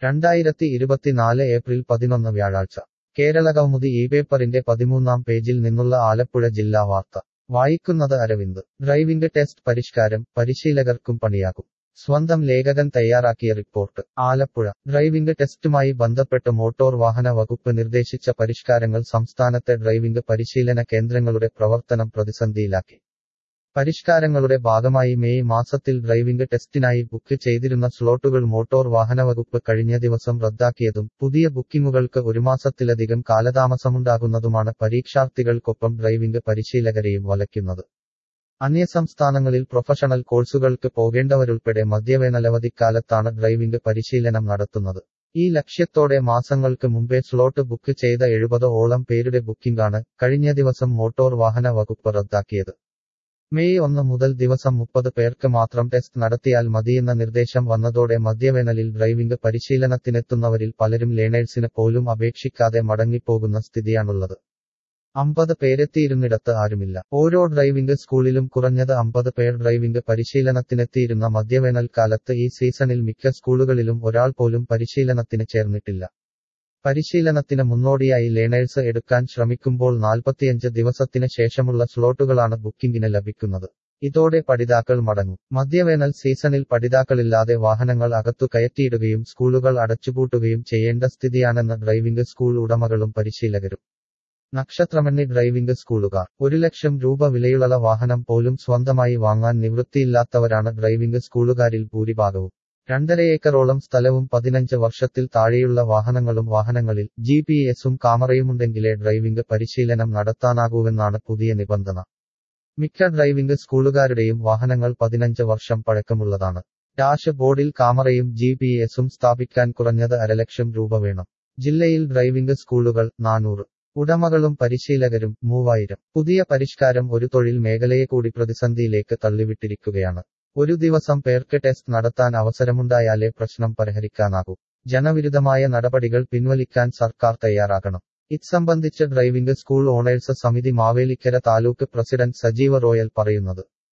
രണ്ടായിരത്തി ഇരുപത്തിനാല് ഏപ്രിൽ പതിനൊന്ന് വ്യാഴാഴ്ച കേരള കൗമുദി ഈ പേപ്പറിന്റെ പതിമൂന്നാം പേജിൽ നിന്നുള്ള ആലപ്പുഴ ജില്ലാ വാർത്ത വായിക്കുന്നത് അരവിന്ദ് ഡ്രൈവിംഗ് ടെസ്റ്റ് പരിഷ്കാരം പരിശീലകർക്കും പണിയാകും സ്വന്തം ലേഖകൻ തയ്യാറാക്കിയ റിപ്പോർട്ട് ആലപ്പുഴ ഡ്രൈവിംഗ് ടെസ്റ്റുമായി ബന്ധപ്പെട്ട് മോട്ടോർ വാഹന വകുപ്പ് നിർദ്ദേശിച്ച പരിഷ്കാരങ്ങൾ സംസ്ഥാനത്തെ ഡ്രൈവിംഗ് പരിശീലന കേന്ദ്രങ്ങളുടെ പ്രവർത്തനം പ്രതിസന്ധിയിലാക്കി പരിഷ്കാരങ്ങളുടെ ഭാഗമായി മെയ് മാസത്തിൽ ഡ്രൈവിംഗ് ടെസ്റ്റിനായി ബുക്ക് ചെയ്തിരുന്ന സ്ലോട്ടുകൾ മോട്ടോർ വാഹനവകുപ്പ് കഴിഞ്ഞ ദിവസം റദ്ദാക്കിയതും പുതിയ ബുക്കിംഗുകൾക്ക് ഒരു മാസത്തിലധികം കാലതാമസമുണ്ടാകുന്നതുമാണ് പരീക്ഷാർത്ഥികൾക്കൊപ്പം ഡ്രൈവിംഗ് പരിശീലകരെയും വലയ്ക്കുന്നത് അന്യസംസ്ഥാനങ്ങളിൽ പ്രൊഫഷണൽ കോഴ്സുകൾക്ക് പോകേണ്ടവരുൾപ്പെടെ മധ്യവേനലവധിക്കാലത്താണ് ഡ്രൈവിംഗ് പരിശീലനം നടത്തുന്നത് ഈ ലക്ഷ്യത്തോടെ മാസങ്ങൾക്ക് മുമ്പേ സ്ലോട്ട് ബുക്ക് ചെയ്ത എഴുപത് ഓളം പേരുടെ ബുക്കിംഗാണ് കഴിഞ്ഞ ദിവസം മോട്ടോർ വാഹന വകുപ്പ് റദ്ദാക്കിയത് മെയ് ഒന്ന് മുതൽ ദിവസം മുപ്പത് പേർക്ക് മാത്രം ടെസ്റ്റ് നടത്തിയാൽ മതിയെന്ന നിർദ്ദേശം വന്നതോടെ മധ്യവേനലിൽ ഡ്രൈവിംഗ് പരിശീലനത്തിനെത്തുന്നവരിൽ പലരും ലേണേഴ്സിന് പോലും അപേക്ഷിക്കാതെ മടങ്ങിപ്പോകുന്ന സ്ഥിതിയാണുള്ളത് അമ്പത് പേരെത്തിയിരുന്നിടത്ത് ആരുമില്ല ഓരോ ഡ്രൈവിംഗ് സ്കൂളിലും കുറഞ്ഞത് അമ്പത് പേർ ഡ്രൈവിംഗ് പരിശീലനത്തിനെത്തിയിരുന്ന മധ്യവേനൽക്കാലത്ത് ഈ സീസണിൽ മിക്ക സ്കൂളുകളിലും ഒരാൾ പോലും പരിശീലനത്തിന് ചേർന്നിട്ടില്ല പരിശീലനത്തിന് മുന്നോടിയായി ലേണേഴ്സ് എടുക്കാൻ ശ്രമിക്കുമ്പോൾ നാൽപ്പത്തിയഞ്ച് ദിവസത്തിന് ശേഷമുള്ള സ്ലോട്ടുകളാണ് ബുക്കിംഗിന് ലഭിക്കുന്നത് ഇതോടെ പഠിതാക്കൾ മടങ്ങും മധ്യവേനൽ സീസണിൽ പഠിതാക്കളില്ലാതെ വാഹനങ്ങൾ അകത്തു കയറ്റിയിടുകയും സ്കൂളുകൾ അടച്ചുപൂട്ടുകയും ചെയ്യേണ്ട സ്ഥിതിയാണെന്ന് ഡ്രൈവിംഗ് സ്കൂൾ ഉടമകളും പരിശീലകരും നക്ഷത്രമെണ്ണി ഡ്രൈവിംഗ് സ്കൂളുകാർ ഒരു ലക്ഷം രൂപ വിലയുള്ള വാഹനം പോലും സ്വന്തമായി വാങ്ങാൻ നിവൃത്തിയില്ലാത്തവരാണ് ഡ്രൈവിംഗ് സ്കൂളുകാരിൽ ഭൂരിഭാഗവും രണ്ടര ഏക്കറോളം സ്ഥലവും പതിനഞ്ച് വർഷത്തിൽ താഴെയുള്ള വാഹനങ്ങളും വാഹനങ്ങളിൽ ജി പി എസും കാമറയുമുണ്ടെങ്കിലേ ഡ്രൈവിംഗ് പരിശീലനം നടത്താനാകൂവെന്നാണ് പുതിയ നിബന്ധന മിക്ക ഡ്രൈവിംഗ് സ്കൂളുകാരുടെയും വാഹനങ്ങൾ പതിനഞ്ച് വർഷം പഴക്കമുള്ളതാണ് ഡാഷ് ബോർഡിൽ കാമറയും ജി പി എസും സ്ഥാപിക്കാൻ കുറഞ്ഞത് അരലക്ഷം രൂപ വേണം ജില്ലയിൽ ഡ്രൈവിംഗ് സ്കൂളുകൾ നാനൂറ് ഉടമകളും പരിശീലകരും മൂവായിരം പുതിയ പരിഷ്കാരം ഒരു തൊഴിൽ മേഖലയെ കൂടി പ്രതിസന്ധിയിലേക്ക് തള്ളിവിട്ടിരിക്കുകയാണ് ഒരു ദിവസം പേർക്ക് ടെസ്റ്റ് നടത്താൻ അവസരമുണ്ടായാലേ പ്രശ്നം പരിഹരിക്കാനാകൂ ജനവിരുദ്ധമായ നടപടികൾ പിൻവലിക്കാൻ സർക്കാർ തയ്യാറാകണം ഇത്സംബന്ധിച്ച് ഡ്രൈവിംഗ് സ്കൂൾ ഓണേഴ്സ് സമിതി മാവേലിക്കര താലൂക്ക് പ്രസിഡന്റ് സജീവ റോയൽ പറയുന്നത്